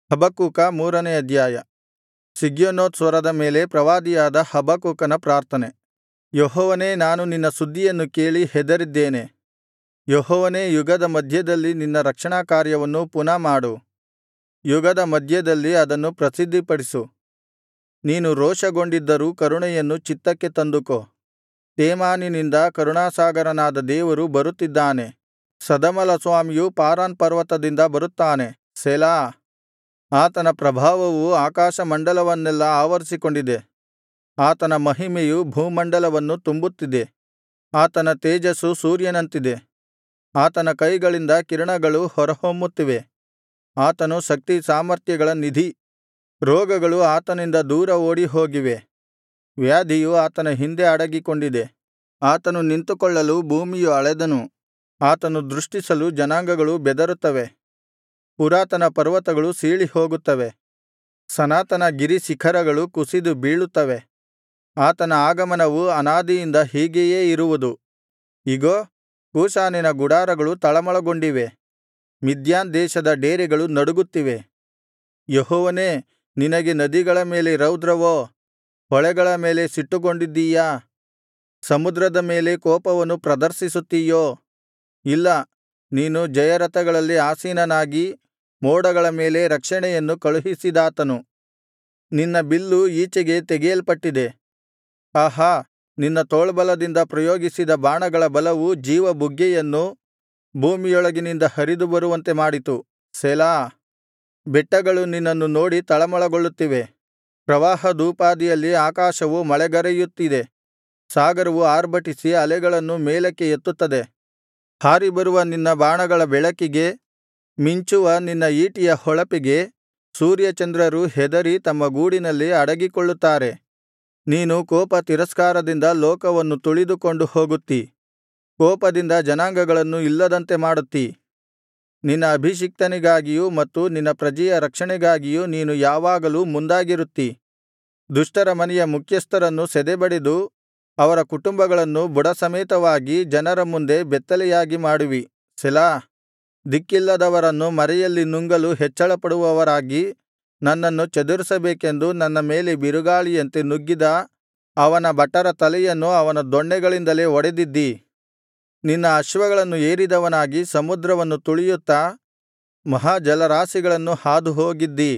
ಹಬಕ್ಕೂಕ ಮೂರನೇ ಅಧ್ಯಾಯ ಶಿಗ್ಯೋನೋತ್ ಸ್ವರದ ಮೇಲೆ ಪ್ರವಾದಿಯಾದ ಹಬಕ್ಕೂಕನ ಪ್ರಾರ್ಥನೆ ಯೆಹೋವನೇ ನಾನು ನಿನ್ನ ಸುದ್ದಿಯನ್ನು ಕೇಳಿ ಹೆದರಿದ್ದೇನೆ ಯೆಹೋವನೇ ಯುಗದ ಮಧ್ಯದಲ್ಲಿ ನಿನ್ನ ರಕ್ಷಣಾಕಾರ್ಯವನ್ನು ಪುನಃ ಮಾಡು ಯುಗದ ಮಧ್ಯದಲ್ಲಿ ಅದನ್ನು ಪ್ರಸಿದ್ಧಿಪಡಿಸು ನೀನು ರೋಷಗೊಂಡಿದ್ದರೂ ಕರುಣೆಯನ್ನು ಚಿತ್ತಕ್ಕೆ ತಂದುಕೋ ತೇಮಾನಿನಿಂದ ಕರುಣಾಸಾಗರನಾದ ದೇವರು ಬರುತ್ತಿದ್ದಾನೆ ಸದಮಲಸ್ವಾಮಿಯು ಪಾರಾನ್ ಪರ್ವತದಿಂದ ಬರುತ್ತಾನೆ ಸೆಲಾ ಆತನ ಪ್ರಭಾವವು ಆಕಾಶಮಂಡಲವನ್ನೆಲ್ಲಾ ಆವರಿಸಿಕೊಂಡಿದೆ ಆತನ ಮಹಿಮೆಯು ಭೂಮಂಡಲವನ್ನು ತುಂಬುತ್ತಿದೆ ಆತನ ತೇಜಸ್ಸು ಸೂರ್ಯನಂತಿದೆ ಆತನ ಕೈಗಳಿಂದ ಕಿರಣಗಳು ಹೊರಹೊಮ್ಮುತ್ತಿವೆ ಆತನು ಶಕ್ತಿ ಸಾಮರ್ಥ್ಯಗಳ ನಿಧಿ ರೋಗಗಳು ಆತನಿಂದ ದೂರ ಓಡಿಹೋಗಿವೆ ವ್ಯಾಧಿಯು ಆತನ ಹಿಂದೆ ಅಡಗಿಕೊಂಡಿದೆ ಆತನು ನಿಂತುಕೊಳ್ಳಲು ಭೂಮಿಯು ಅಳೆದನು ಆತನು ದೃಷ್ಟಿಸಲು ಜನಾಂಗಗಳು ಬೆದರುತ್ತವೆ ಪುರಾತನ ಪರ್ವತಗಳು ಸೀಳಿಹೋಗುತ್ತವೆ ಸನಾತನ ಗಿರಿಶಿಖರಗಳು ಕುಸಿದು ಬೀಳುತ್ತವೆ ಆತನ ಆಗಮನವು ಅನಾದಿಯಿಂದ ಹೀಗೆಯೇ ಇರುವುದು ಇಗೋ ಕೂಷಾನಿನ ಗುಡಾರಗಳು ತಳಮಳಗೊಂಡಿವೆ ಮಿದ್ಯಾನ್ ದೇಶದ ಡೇರೆಗಳು ನಡುಗುತ್ತಿವೆ ಯೆಹೋವನೇ ನಿನಗೆ ನದಿಗಳ ಮೇಲೆ ರೌದ್ರವೋ ಹೊಳೆಗಳ ಮೇಲೆ ಸಿಟ್ಟುಗೊಂಡಿದ್ದೀಯಾ ಸಮುದ್ರದ ಮೇಲೆ ಕೋಪವನ್ನು ಪ್ರದರ್ಶಿಸುತ್ತೀಯೋ ಇಲ್ಲ ನೀನು ಜಯರಥಗಳಲ್ಲಿ ಆಸೀನನಾಗಿ ಮೋಡಗಳ ಮೇಲೆ ರಕ್ಷಣೆಯನ್ನು ಕಳುಹಿಸಿದಾತನು ನಿನ್ನ ಬಿಲ್ಲು ಈಚೆಗೆ ತೆಗೆಯಲ್ಪಟ್ಟಿದೆ ಆಹಾ ನಿನ್ನ ತೋಳ್ಬಲದಿಂದ ಪ್ರಯೋಗಿಸಿದ ಬಾಣಗಳ ಬಲವು ಜೀವಬುಗ್ಗೆಯನ್ನು ಭೂಮಿಯೊಳಗಿನಿಂದ ಹರಿದು ಬರುವಂತೆ ಮಾಡಿತು ಸೆಲಾ ಬೆಟ್ಟಗಳು ನಿನ್ನನ್ನು ನೋಡಿ ತಳಮಳಗೊಳ್ಳುತ್ತಿವೆ ಪ್ರವಾಹದೂಪಾದಿಯಲ್ಲಿ ಆಕಾಶವು ಮಳೆಗರೆಯುತ್ತಿದೆ ಸಾಗರವು ಆರ್ಭಟಿಸಿ ಅಲೆಗಳನ್ನು ಮೇಲಕ್ಕೆ ಎತ್ತುತ್ತದೆ ಹಾರಿಬರುವ ನಿನ್ನ ಬಾಣಗಳ ಬೆಳಕಿಗೆ ಮಿಂಚುವ ನಿನ್ನ ಈಟಿಯ ಹೊಳಪಿಗೆ ಸೂರ್ಯಚಂದ್ರರು ಹೆದರಿ ತಮ್ಮ ಗೂಡಿನಲ್ಲಿ ಅಡಗಿಕೊಳ್ಳುತ್ತಾರೆ ನೀನು ಕೋಪ ತಿರಸ್ಕಾರದಿಂದ ಲೋಕವನ್ನು ತುಳಿದುಕೊಂಡು ಹೋಗುತ್ತೀ ಕೋಪದಿಂದ ಜನಾಂಗಗಳನ್ನು ಇಲ್ಲದಂತೆ ಮಾಡುತ್ತೀ ನಿನ್ನ ಅಭಿಷಿಕ್ತನಿಗಾಗಿಯೂ ಮತ್ತು ನಿನ್ನ ಪ್ರಜೆಯ ರಕ್ಷಣೆಗಾಗಿಯೂ ನೀನು ಯಾವಾಗಲೂ ಮುಂದಾಗಿರುತ್ತೀ ದುಷ್ಟರ ಮನೆಯ ಮುಖ್ಯಸ್ಥರನ್ನು ಸದೆಬಡೆದು ಅವರ ಕುಟುಂಬಗಳನ್ನು ಬುಡಸಮೇತವಾಗಿ ಜನರ ಮುಂದೆ ಬೆತ್ತಲೆಯಾಗಿ ಮಾಡುವಿ ಸೆಲಾ ದಿಕ್ಕಿಲ್ಲದವರನ್ನು ಮರೆಯಲ್ಲಿ ನುಂಗಲು ಹೆಚ್ಚಳಪಡುವವರಾಗಿ ನನ್ನನ್ನು ಚದುರಿಸಬೇಕೆಂದು ನನ್ನ ಮೇಲೆ ಬಿರುಗಾಳಿಯಂತೆ ನುಗ್ಗಿದ ಅವನ ಭಟರ ತಲೆಯನ್ನು ಅವನ ದೊಣ್ಣೆಗಳಿಂದಲೇ ಒಡೆದಿದ್ದೀ ನಿನ್ನ ಅಶ್ವಗಳನ್ನು ಏರಿದವನಾಗಿ ಸಮುದ್ರವನ್ನು ತುಳಿಯುತ್ತಾ ಮಹಾ ಜಲರಾಶಿಗಳನ್ನು ಹಾದುಹೋಗಿದ್ದೀ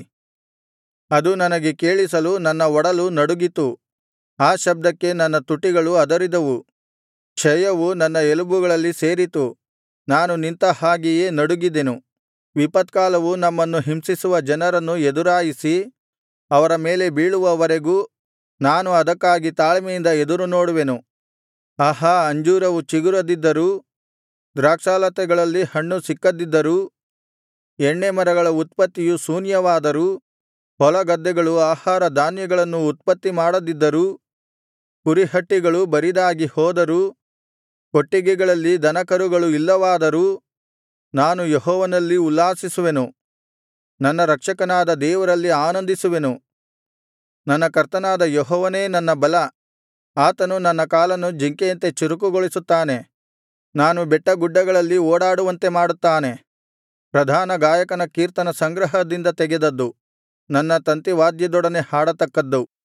ಅದು ನನಗೆ ಕೇಳಿಸಲು ನನ್ನ ಒಡಲು ನಡುಗಿತು ಆ ಶಬ್ದಕ್ಕೆ ನನ್ನ ತುಟಿಗಳು ಅದರಿದವು ಕ್ಷಯವು ನನ್ನ ಎಲುಬುಗಳಲ್ಲಿ ಸೇರಿತು ನಾನು ನಿಂತ ಹಾಗೆಯೇ ನಡುಗಿದೆನು ವಿಪತ್ಕಾಲವು ನಮ್ಮನ್ನು ಹಿಂಸಿಸುವ ಜನರನ್ನು ಎದುರಾಯಿಸಿ ಅವರ ಮೇಲೆ ಬೀಳುವವರೆಗೂ ನಾನು ಅದಕ್ಕಾಗಿ ತಾಳ್ಮೆಯಿಂದ ಎದುರುನೋಡುವೆನು ಆಹಾ ಅಂಜೂರವು ಚಿಗುರದಿದ್ದರೂ ದ್ರಾಕ್ಷಾಲತೆಗಳಲ್ಲಿ ಹಣ್ಣು ಸಿಕ್ಕದಿದ್ದರೂ ಎಣ್ಣೆಮರಗಳ ಉತ್ಪತ್ತಿಯು ಶೂನ್ಯವಾದರೂ ಹೊಲಗದ್ದೆಗಳು ಆಹಾರ ಧಾನ್ಯಗಳನ್ನು ಉತ್ಪತ್ತಿ ಮಾಡದಿದ್ದರೂ ಕುರಿಹಟ್ಟಿಗಳು ಬರಿದಾಗಿ ಹೋದರೂ ಕೊಟ್ಟಿಗೆಗಳಲ್ಲಿ ದನಕರುಗಳು ಇಲ್ಲವಾದರೂ ನಾನು ಯೆಹೋವನಲ್ಲಿ ಉಲ್ಲಾಸಿಸುವೆನು ನನ್ನ ರಕ್ಷಕನಾದ ದೇವರಲ್ಲಿ ಆನಂದಿಸುವೆನು ನನ್ನ ಕರ್ತನಾದ ಯೆಹೋವನೇ ನನ್ನ ಬಲ ಆತನು ನನ್ನ ಕಾಲನ್ನು ಜಿಂಕೆಯಂತೆ ಚುರುಕುಗೊಳಿಸುತ್ತಾನೆ ನಾನು ಬೆಟ್ಟಗುಡ್ಡಗಳಲ್ಲಿ ಓಡಾಡುವಂತೆ ಮಾಡುತ್ತಾನೆ ಪ್ರಧಾನ ಗಾಯಕನ ಕೀರ್ತನ ಸಂಗ್ರಹದಿಂದ ತೆಗೆದದ್ದು ನನ್ನ ತಂತಿವಾದ್ಯದೊಡನೆ ಹಾಡತಕ್ಕದ್ದು